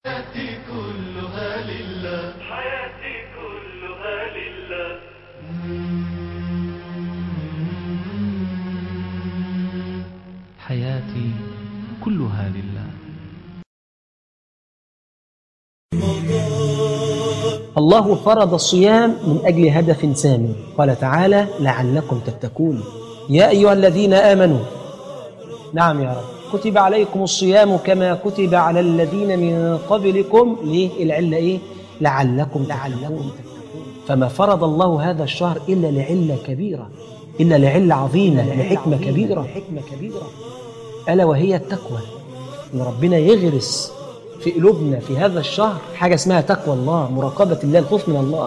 حياتي كلها لله حياتي كلها لله حياتي كلها لله الله فرض الصيام من أجل هدف سامي قال تعالى لعلكم تتقون يا أيها الذين آمنوا نعم يا رب كتب عليكم الصيام كما كتب على الذين من قبلكم ليه العلة إيه لعلكم لعلكم تتقون فما فرض الله هذا الشهر إلا لعلة كبيرة إلا لعلة عظيمة لحكمة كبيرة حكمة كبيرة ألا وهي التقوى إن ربنا يغرس في قلوبنا في هذا الشهر حاجة اسمها تقوى الله مراقبة الله الخوف من الله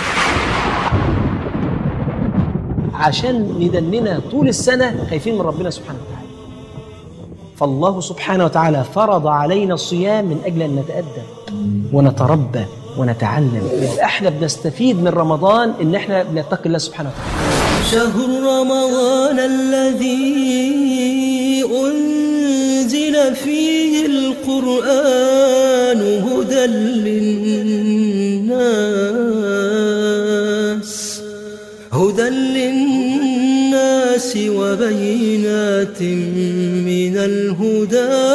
عشان ندننا طول السنة خايفين من ربنا سبحانه وتعالى فالله سبحانه وتعالى فرض علينا الصيام من أجل أن نتأدب ونتربى ونتعلم يبقى احنا بنستفيد من رمضان ان احنا بنتقي الله سبحانه وتعالى شهر رمضان الذي أنزل فيه القرآن هدى للناس هدى للناس وبينات من الهدى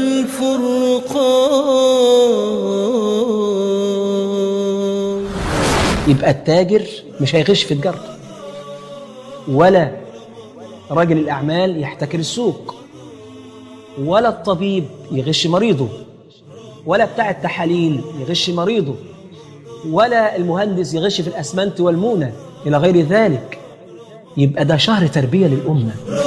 والفرقان يبقى التاجر مش هيغش في تجارته ولا راجل الأعمال يحتكر السوق ولا الطبيب يغش مريضه ولا بتاع التحاليل يغش مريضه ولا المهندس يغش في الأسمنت والمونة إلى غير ذلك يبقى ده شهر تربية للأمة